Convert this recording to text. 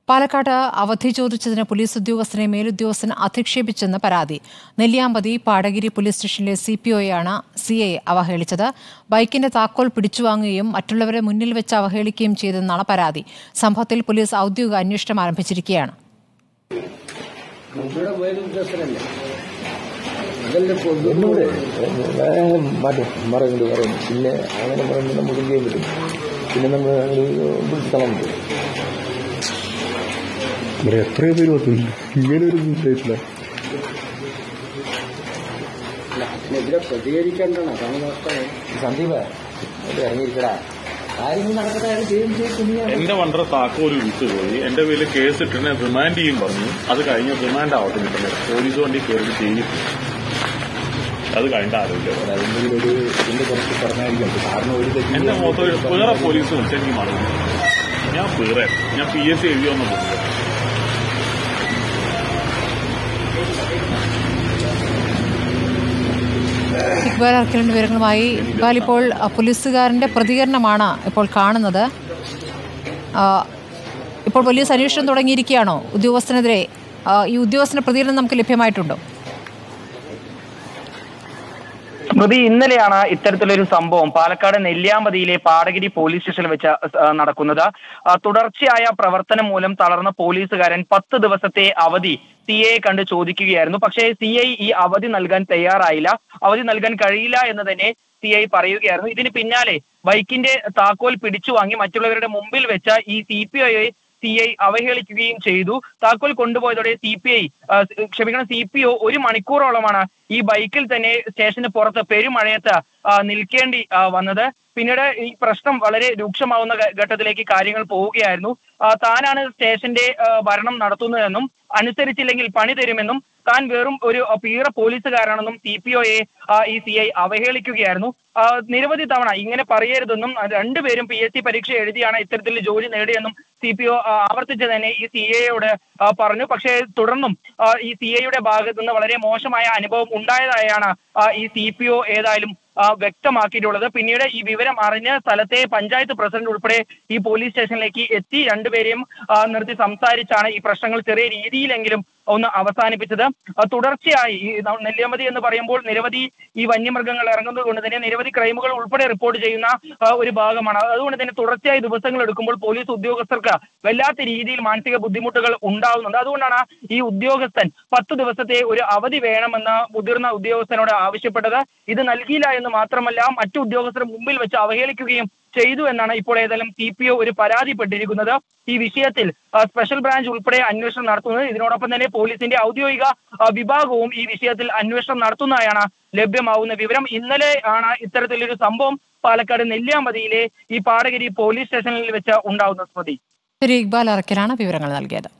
പാലക്കാട് അവധി ചോദിച്ചതിന് പോലീസ് ഉദ്യോഗസ്ഥനെ മേലുദ്യോഗസ്ഥൻ അധിക്ഷേപിച്ചെന്ന് പരാതി നെല്ലിയാമ്പതി പാടഗിരി പോലീസ് സ്റ്റേഷനിലെ സി പി ഒയാണ് സി ഐ അവഹേളിച്ചത് ബൈക്കിന്റെ താക്കോൽ പിടിച്ചുവാങ്ങുകയും മറ്റുള്ളവരെ മുന്നിൽ വെച്ച് അവഹേളിക്കുകയും ചെയ്തെന്നാണ് പരാതി സംഭവത്തിൽ പോലീസ് ഔദ്യോഗിക അന്വേഷണം ആരംഭിച്ചിരിക്കുകയാണ് ഇവിടെ വേറെ ഉദ്യോഗസ്ഥരല്ലേ അതല്ലേ കൊണ്ടു എന്നോട് മാറ്റും മറങ്ങണ്ട് പറയും പിന്നെ അങ്ങനെ പറയുമ്പോൾ നമുക്ക് എന്ത് ചെയ്യാൻ പറ്റും പിന്നെ നമ്മൾ വിളിച്ചോളാൻ പറ്റും ഇവിടെ എത്രയോ പേര് വന്നില്ല ഇങ്ങനെ ഒരു മിസ്റ്റേക്കില്ല അതിനെതിരെ പ്രതികരിക്കേണ്ടതാണ് അതാണ് വാസ്തവം സന്ദീപ് ഇവിടെ ഇറങ്ങിയിരിക്കടാ കാര്യങ്ങൾ നടക്കട്ടെ അത് ചെയ്യും ചെയ്യും എന്റെ വണ്ടർ താക്കോല് വിളിച്ചു പോയി എന്റെ പേരിൽ കേസ് ഇട്ടിനെ റിമാൻഡ് ചെയ്യും പറഞ്ഞു അത് കഴിഞ്ഞ് റിമാൻഡ് ആവട്ടെ കിട്ടുന്നത് പോലീസ് വണ്ടി കയറി ചെയ്യും അത് കഴിഞ്ഞിട്ട് ആലോചിക്കാം അതെന്തെങ്കിലും ഒരു ഇതിന്റെ കുറച്ച് പറഞ്ഞായിരിക്കും സാറിന് ഒരു തെറ്റും എന്റെ ചെയ്യാൻ മൊത്തം ഒരു പറ്റില്ല. വേറെ പോലീസ് വിളിച്ചെങ്കിൽ മടങ്ങും ഞാൻ പേറെ ഞാൻ പി എസ് സി എഴുതിയൊന്നും പോകില്ല ഇക്ബാൽ അർക്കലിന്റെ വിവരങ്ങളുമായി ഇക്ബാൽ ഇപ്പോൾ അ, പോലീസുകാരന്റെ പ്രതികരണമാണ് ഇപ്പോൾ കാണുന്നത് ആ, ഇപ്പോൾ പോലീസ് അന്വേഷണം തുടങ്ങിയിരിക്കുകയാണോ ഉദ്യോഗസ്ഥനെതിരെ ആ, ഈ ഉദ്യോഗസ്ഥന്റെ പ്രതികരണം നമുക്ക് ലഭ്യമായിട്ടുണ്ടോ സ്മൃതി ഇന്നലെയാണ് ഇത്തരത്തിലൊരു സംഭവം പാലക്കാട് നെല്ലിയാമ്പതിയിലെ പാടഗിരി പോലീസ് സ്റ്റേഷനിൽ വെച്ച് ആ, നടക്കുന്നത് ആ, തുടർച്ചയായ പ്രവർത്തനം മൂലം തളർന്ന പോലീസുകാരൻ പത്ത് ദിവസത്തെ അവധി സി ഐ കണ്ട് ചോദിക്കുകയായിരുന്നു പക്ഷേ സി ഐ ഈ അവധി നൽകാൻ തയ്യാറായില്ല അവധി നൽകാൻ കഴിയില്ല എന്ന് തന്നെ സി ഐ പറയുകയായിരുന്നു ഇതിന് പിന്നാലെ ബൈക്കിന്റെ താക്കോൽ പിടിച്ചു വാങ്ങി മറ്റുള്ളവരുടെ മുമ്പിൽ വെച്ച ഈ C P I C I അവഹേളിക്കുകയും ചെയ്തു താക്കോൽ കൊണ്ടുപോയതോടെ സി പി ഐ ക്ഷമിക്കണം സി പി ഒ ഒരു മണിക്കൂറോളമാണ് ഈ ബൈക്കിൽ തന്നെ സ്റ്റേഷന് പുറത്ത് പെരുമഴയത്ത് ആ, നിൽക്കേണ്ടി ആ, വന്നത് പിന്നീട് ഈ പ്രശ്നം വളരെ രൂക്ഷമാവുന്ന ഘ- ഘട്ടത്തിലേക്ക് കാര്യങ്ങൾ പോവുകയായിരുന്നു ആ, താനാണ് സ്റ്റേഷന്റെ ആ, ഭരണം നടത്തുന്നതെന്നും അനുസരിച്ചില്ലെങ്കിൽ പണി തരുമെന്നും താൻ വെറും ഒരു ആ, പീറ പോലീസുകാരാണെന്നും സി പി ഒയെ ഈ സി ഐ അവഹേളിക്കുകയായിരുന്നു ആ, നിരവധി തവണ ഇങ്ങനെ പറയരുതെന്നും ആ, രണ്ടുപേരും പി എസ് സി പരീക്ഷ എഴുതിയാണ് ഇത്തരത്തിൽ ജോലി നേടിയെന്നും സി പി ഒ ആവർത്തിച്ച് തന്നെ ഈ സി എയോട് പറഞ്ഞു പക്ഷേ തുടർന്നും ആ, ഈ സി ഐയുടെ ഭാഗത്തു നിന്ന് വളരെ മോശമായ അനുഭവം ഉണ്ടായതായാണ് ആ, ഈ സി പി ഒ ഏതായാലും ആ, വ്യക്തമാക്കിയിട്ടുള്ളത് പിന്നീട് ഈ വിവരം അറിഞ്ഞ് സ്ഥലത്തെ പഞ്ചായത്ത് പ്രസിഡന്റ് ഉൾപ്പെടെ ഈ പോലീസ് സ്റ്റേഷനിലേക്ക് എത്തി രണ്ടുപേരെയും ആ, നിർത്തി സംസാരിച്ചാണ് ഈ പ്രശ്നങ്ങൾ ചെറിയ രീതിയിലെങ്കിലും ഒന്ന് അവസാനിപ്പിച്ചത് ആ, തുടർച്ചയായി ഈ ന- നെല്ലിയാമ്പതി എന്ന് പറയുമ്പോൾ നിരവധി ഈ വന്യമൃഗങ്ങൾ ഇറങ്ങുന്നത് കൊണ്ട് തന്നെ നിരവധി ക്രൈമുകൾ ഉൾപ്പെടെ റിപ്പോർട്ട് ചെയ്യുന്ന ആ, ഒരു ഭാഗമാണ് അതുകൊണ്ട് തന്നെ തുടർച്ചയായി ദിവസങ്ങൾ എടുക്കുമ്പോൾ പോലീസ് ഉദ്യോഗസ്ഥർക്ക് വല്ലാത്ത രീതിയിൽ മാനസിക ബുദ്ധിമുട്ടുകൾ ഉണ്ടാവുന്നുണ്ട് അതുകൊണ്ടാണ് ഈ ഉദ്യോഗസ്ഥൻ പത്ത് ദിവസത്തെ ഒരു അവധി വേണമെന്ന് മുതിർന്ന ഉദ്യോഗസ്ഥനോട് ആവശ്യപ്പെട്ടത് ഇത് നൽകിയില്ല എന്ന് മാത്രമല്ല മറ്റു ഉദ്യോഗസ്ഥർ മുമ്പിൽ വെച്ച് അവഹേളിക്കുകയും ചെയ്തു എന്നാണ് ഇപ്പോൾ ഏതായാലും സി പി ഒ ഒരു പരാതിപ്പെട്ടിരിക്കുന്നത് ഈ വിഷയത്തിൽ ആ, സ്പെഷ്യൽ ബ്രാഞ്ച് ഉൾപ്പെടെ അന്വേഷണം നടത്തുന്നത് ഇതിനോടൊപ്പം തന്നെ പോലീസിന്റെ ഔദ്യോഗിക ആ, വിഭാഗവും ഈ വിഷയത്തിൽ അന്വേഷണം നടത്തുന്നതായാണ് ലഭ്യമാവുന്ന വിവരം ഇന്നലെ ആണ് ഇത്തരത്തിലൊരു സംഭവം പാലക്കാട് നെല്ലിയാമ്പതിയിലെ ഈ പാടഗിരി പോലീസ് സ്റ്റേഷനിൽ വെച്ച് ഉണ്ടാവുന്ന സ്മൃതി ശരി ഇക്ബാൽ അറക്കലാണ് വിവരങ്ങൾ നൽകിയത്